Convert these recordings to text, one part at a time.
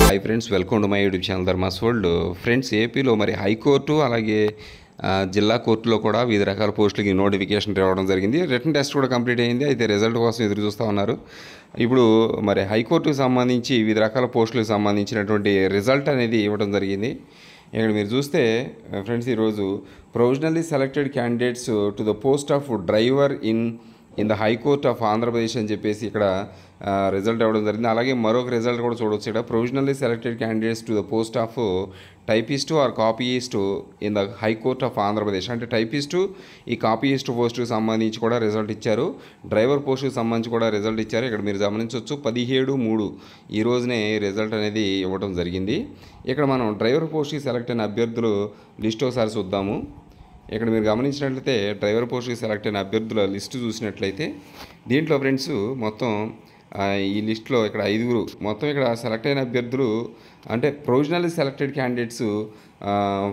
hi friends welcome to my YouTube channel Dharma's world friends ఏపీలో మరి high court అలాగే ఆ, జిల్లా కోర్టులో కూడా వివిధ రకాల పోస్టులకి నోటిఫికేషన్ రావడం జరిగింది రిటర్న్ టెస్ట్ కూడా కంప్లీట్ అయింది అయితే రిజల్ట్ కోసం ఎదురు చూస్తూ ఉన్నారు ఇప్పుడు మరి హైకోర్టుకు సంబంధించి వివిధ రకాల పోస్టులకు సంబంధించినటువంటి రిజల్ట్ అనేది ఇవ్వడం జరిగింది ఇక్కడ మీరు చూస్తే ఫ్రెండ్స్ ఈరోజు provisionally selected candidates to the post of driver in in the high court of Andhra Pradesh అని చెప్పేసి ఇక్కడ రిజల్ట్ ఇవ్వడం జరిగింది అలాగే మరొక రిజల్ట్ కూడా చూడవచ్చు ఇక్కడ provisionally selected candidates to the post of typist or copyist in the high court of Andhra Pradesh అంటే టైపిస్టు ఈ కాపీయిస్టు పోస్టుకు సంబంధించి కూడా రిజల్ట్ ఇచ్చారు డ్రైవర్ పోస్టుకు సంబంధించి కూడా రిజల్ట్ ఇచ్చారు ఇక్కడ మీరు గమనించవచ్చు పదిహేడు మూడు ఈ రోజునే రిజల్ట్ అనేది ఇవ్వడం జరిగింది ఇక్కడ మనం డ్రైవర్ పోస్ట్కి సెలెక్ట్ అయిన అభ్యర్థులు లిస్ట్ ఒకసారి చూద్దాము ఇక్కడ మీరు గమనించినట్లయితే డ్రైవర్ పోస్ట్కి సెలెక్ట్ అయిన అభ్యర్థుల లిస్టు చూసినట్లయితే దీంట్లో ఫ్రెండ్స్ మొత్తం ఆ, ఈ లిస్ట్లో ఇక్కడ ఐదుగురు మొత్తం ఇక్కడ సెలెక్ట్ అయిన అభ్యర్థులు అంటే ప్రొవిజనల్లీ సెలెక్టెడ్ క్యాండిడేట్స్ ఆ,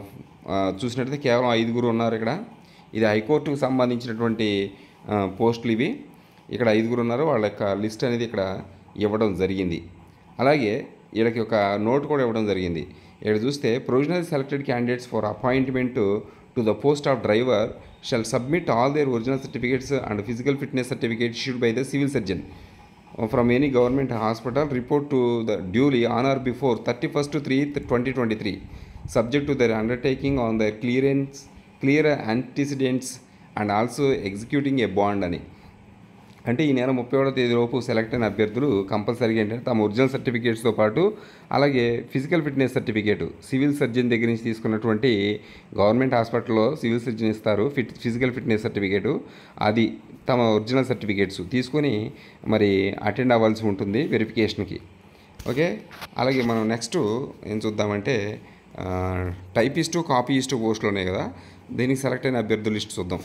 ఆ, చూసినట్లయితే కేవలం ఐదుగురు ఉన్నారు ఇక్కడ ఇది హైకోర్టుకు సంబంధించినటువంటి ఆ, పోస్టులు ఇవి ఇక్కడ ఐదుగురు ఉన్నారు వాళ్ళ యొక్క లిస్ట్ అనేది ఇక్కడ ఇవ్వడం జరిగింది అలాగే వీళ్ళకి ఒక నోట్ కూడా ఇవ్వడం జరిగింది ఇక్కడ చూస్తే provisional selected candidates for appointment to the post of driver shall submit all their original certificates and physical fitness certificate issued by the civil surgeon from any government hospital report to the duly on or before thirty first three twenty twenty three subject to their undertaking on their clearance clear antecedents and also executing a bond అని అంటే ఈ నెల ముప్పై ఒకటో తేదీలోపు select అయిన అభ్యర్థులు కంపల్సరీగా ఏంటంటే తమ ఒరిజినల్ సర్టిఫికేట్స్తో పాటు అలాగే physical fitness certificate civil surgeon దగ్గర నుంచి తీసుకున్నటువంటి గవర్నమెంట్ హాస్పిటల్లో సివిల్ సర్జన్ ఇస్తారు ఫిట్ ఫిజికల్ ఫిట్నెస్ సర్టిఫికేటు అది తమ ఒరిజినల్ సర్టిఫికేట్స్ తీసుకొని మరి అటెండ్ అవ్వాల్సి ఉంటుంది వెరిఫికేషన్కి ఓకే అలాగే మనం నెక్స్ట్ ఏం చూద్దామంటే ఆ, టైపిస్టు కాపీయిస్టు పోస్టులు ఉన్నాయి కదా దీనికి సెలెక్ట్ అయిన అభ్యర్థుల లిస్ట్ చూద్దాం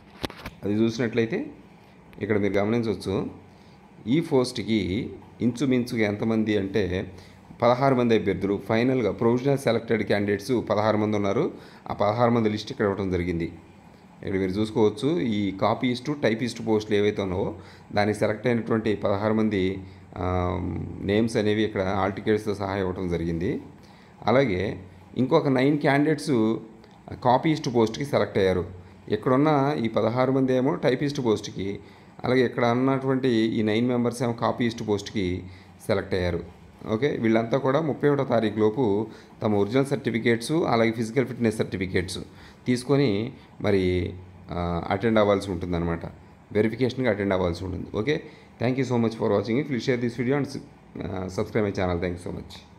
అది చూసినట్లయితే ఇక్కడ మీరు గమనించవచ్చు ఈ పోస్ట్కి ఇంచుమించుగా ఎంతమంది అంటే పదహారు మంది అభ్యర్థులు ఫైనల్గా ప్రొవిజనల్ సెలెక్టెడ్ క్యాండిడేట్స్ పదహారు మంది ఉన్నారు ఆ పదహారు మంది లిస్ట్ ఇక్కడ ఇవ్వడం జరిగింది ఇక్కడ మీరు చూసుకోవచ్చు ఈ కాపీయిస్టు టైపిస్ట్ పోస్టులు ఏవైతే ఉన్నావో దానికి సెలెక్ట్ అయినటువంటి పదహారు మంది నేమ్స్ అనేవి ఇక్కడ ఆల్ టికెట్స్తో సహా ఇవ్వడం జరిగింది అలాగే ఇంకొక నైన్ క్యాండిడేట్స్ కాపీయిస్ట్ పోస్ట్కి సెలెక్ట్ అయ్యారు ఇక్కడున్న ఈ పదహారు మంది ఏమో టైపిస్ట్ పోస్ట్కి అలాగే ఇక్కడ ఉన్నటువంటి ఈ నైన్ మెంబర్స్ ఏమో కాపీయిస్ట్ పోస్ట్కి సెలెక్ట్ అయ్యారు ఓకే వీళ్ళంతా కూడా ముప్పై ఒకటో తారీఖు లోపు తమ ఒరిజినల్ సర్టిఫికేట్స్ అలాగే ఫిజికల్ ఫిట్నెస్ సర్టిఫికేట్స్ తీసుకొని మరి అటెండ్ అవ్వాల్సి ఉంటుందన్నమాట వెరిఫికేషన్కి అటెండ్ అవ్వాల్సి ఉంటుంది okay thank you so much for watching please share this video and subscribe my channel thank you so much